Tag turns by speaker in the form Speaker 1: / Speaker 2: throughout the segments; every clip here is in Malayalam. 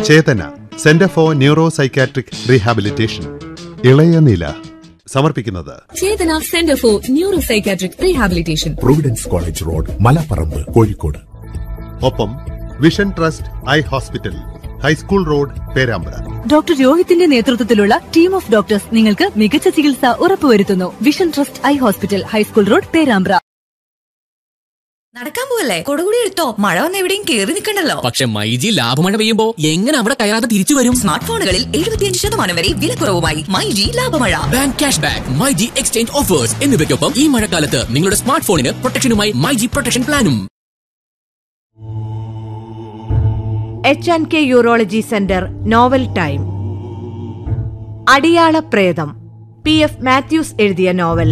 Speaker 1: Chetana centre for neuro psychiatric rehabilitation ഇളയ നില സമർപ്പിക്കുന്നത്
Speaker 2: Chethana centre for neuro psychiatric rehabilitation
Speaker 3: providence college road Malaparamba Kozhikode
Speaker 1: ഒപ്പം vision trust eye hospital high school road Perambra
Speaker 4: doctor രോഹിത്തിന്റെ നേതൃത്വത്തിലുള്ള ടീം ഓഫ് ഡോക്ടേഴ്സ് നിങ്ങൾക്ക് മികച്ച ചികിത്സ ഉറപ്പുവരുത്തുന്നു vision trust eye hospital high school road Perambra
Speaker 5: നടക്കാൻ പോവല്ലേ കൊടുകൂടി എടുത്തോ മഴ വന്ന് എവിടെയും കേറി നിൽക്കണ്ടല്ലോ
Speaker 6: പക്ഷെ മൈജി ലാഭമഴ പെയ്യുമ്പോ എങ്ങനെ അവിടെ കയറാതെ തിരിച്ചു വരും
Speaker 5: സ്മാർട്ട് ഫോണുകളിൽ എഴുപത്തിയഞ്ച് ശതമാനം വരെ വിലക്കുറവുമായി മൈ ജി ലാഭമഴ
Speaker 6: bank cash back MyG exchange offers എന്നിവയ്ക്കൊപ്പം ഈ മഴക്കാലത്ത് നിങ്ങളുടെ സ്മാർട്ട് ഫോണിന് പ്രൊട്ടക്ഷനുമായി മൈജി പ്രൊട്ടക്ഷൻ പ്ലാനും
Speaker 7: H and K urology centre novel time അടിയാള പ്രേതം പി എഫ് മാത്യൂസ് എഴുതിയ നോവൽ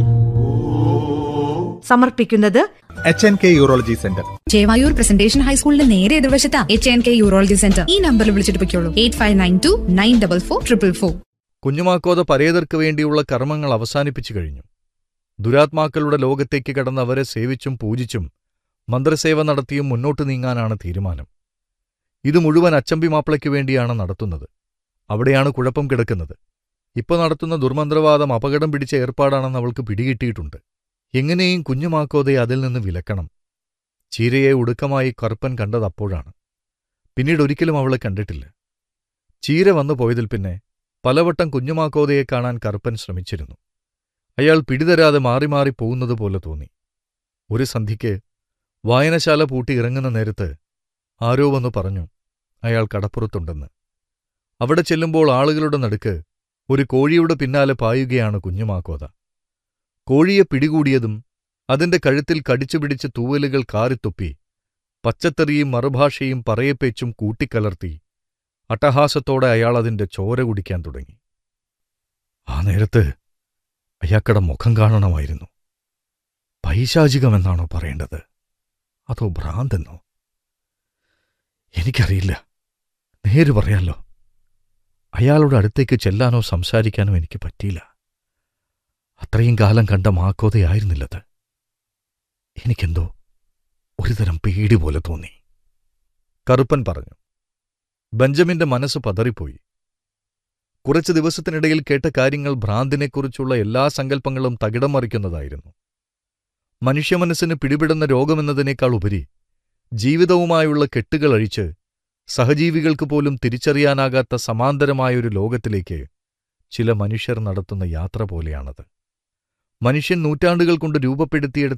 Speaker 7: സമർപ്പിക്കുന്നത്
Speaker 8: H N K urology centre
Speaker 9: Chevayur presentation ഹൈസ്കൂളിന്റെ നേരെ എതിർവശത്താ H N K urology centre ഈ നമ്പറിൽ വിളിച്ചിട്ട് പൊയ്ക്കോളൂ eight five nine two nine double four triple four
Speaker 10: കുഞ്ഞുമാക്കോത പരേതർക്ക് വേണ്ടിയുള്ള കർമ്മങ്ങൾ അവസാനിപ്പിച്ചു കഴിഞ്ഞു ദുരാത്മാക്കളുടെ ലോകത്തേക്ക് കടന്ന് അവരെ സേവിച്ചും പൂജിച്ചും മന്ത്രസേവ നടത്തിയും മുന്നോട്ടു നീങ്ങാനാണ് തീരുമാനം ഇത് മുഴുവൻ അച്ചമ്പി മാപ്പിളയ്ക്കു വേണ്ടിയാണ് നടത്തുന്നത് അവിടെയാണ് കുഴപ്പം കിടക്കുന്നത് ഇപ്പൊ നടത്തുന്ന ദുർമന്ത്രവാദം അപകടം പിടിച്ച ഏർപ്പാടാണെന്ന് അവൾക്ക് പിടികിട്ടിയിട്ടുണ്ട് എങ്ങനെയും കുഞ്ഞുമാക്കോതയെ അതിൽ നിന്ന് വിലക്കണം ചീരയെ ഉടുക്കമായി കറുപ്പൻ കണ്ടതപ്പോഴാണ് പിന്നീട് ഒരിക്കലും അവളെ കണ്ടിട്ടില്ല ചീര വന്നു പോയതിൽ പിന്നെ പലവട്ടം കുഞ്ഞുമാക്കോതയെ കാണാൻ കറുപ്പൻ ശ്രമിച്ചിരുന്നു അയാൾ പിടിതരാതെ മാറി മാറി പോകുന്നത് പോലെ തോന്നി ഒരു സന്ധിക്ക് വായനശാല പൂട്ടി ഇറങ്ങുന്ന നേരത്ത് ആരോ വന്നു പറഞ്ഞു അയാൾ കടപ്പുറത്തുണ്ടെന്ന് അവിടെ ചെല്ലുമ്പോൾ ആളുകളുടെ നടുക്ക് ഒരു കോഴിയുടെ പിന്നാലെ പായുകയാണ് കുഞ്ഞുമാക്കോത കോഴിയെ പിടികൂടിയതും അതിന്റെ കഴുത്തിൽ കടിച്ചുപിടിച്ച് തൂവലുകൾ കാറിത്തൊപ്പി പച്ചത്തെറിയും മറുഭാഷയും പറയപ്പേച്ചും കൂട്ടിക്കലർത്തി അട്ടഹാസത്തോടെ അയാൾ അതിന്റെ ചോര കുടിക്കാൻ തുടങ്ങി ആ നേരത്ത് അയാക്കടെ മുഖം കാണണമായിരുന്നു പൈശാചികമെന്നാണോ പറയേണ്ടത് അതോ ഭ്രാന്തെന്നോ എനിക്കറിയില്ല നേര് പറയാലോ അയാളുടെ അടുത്തേക്ക് ചെല്ലാനോ സംസാരിക്കാനോ എനിക്ക് പറ്റിയില്ല അത്രയും കാലം കണ്ട മാക്കോതയായിരുന്നില്ലത് എനിക്കെന്തോ ഒരുതരം പേടി പോലെ തോന്നി കറുപ്പൻ പറഞ്ഞു ബെഞ്ചമിന്റെ മനസ്സ് പതറിപ്പോയി കുറച്ചു ദിവസത്തിനിടയിൽ കേട്ട കാര്യങ്ങൾ ഭ്രാന്തിനെക്കുറിച്ചുള്ള എല്ലാ സങ്കല്പങ്ങളും തകിടം മറിക്കുന്നതായിരുന്നു മനുഷ്യമനസ്സിന് പിടിപെടുന്ന രോഗമെന്നതിനേക്കാൾ ഉപരി ജീവിതവുമായുള്ള കെട്ടുകൾ അഴിച്ച് സഹജീവികൾക്ക് പോലും തിരിച്ചറിയാനാകാത്ത സമാന്തരമായൊരു ലോകത്തിലേക്ക് ചില മനുഷ്യർ നടത്തുന്ന യാത്ര പോലെയാണത് മനുഷ്യൻ നൂറ്റാണ്ടുകൾ കൊണ്ട് രൂപപ്പെടുത്തിയെടുത്ത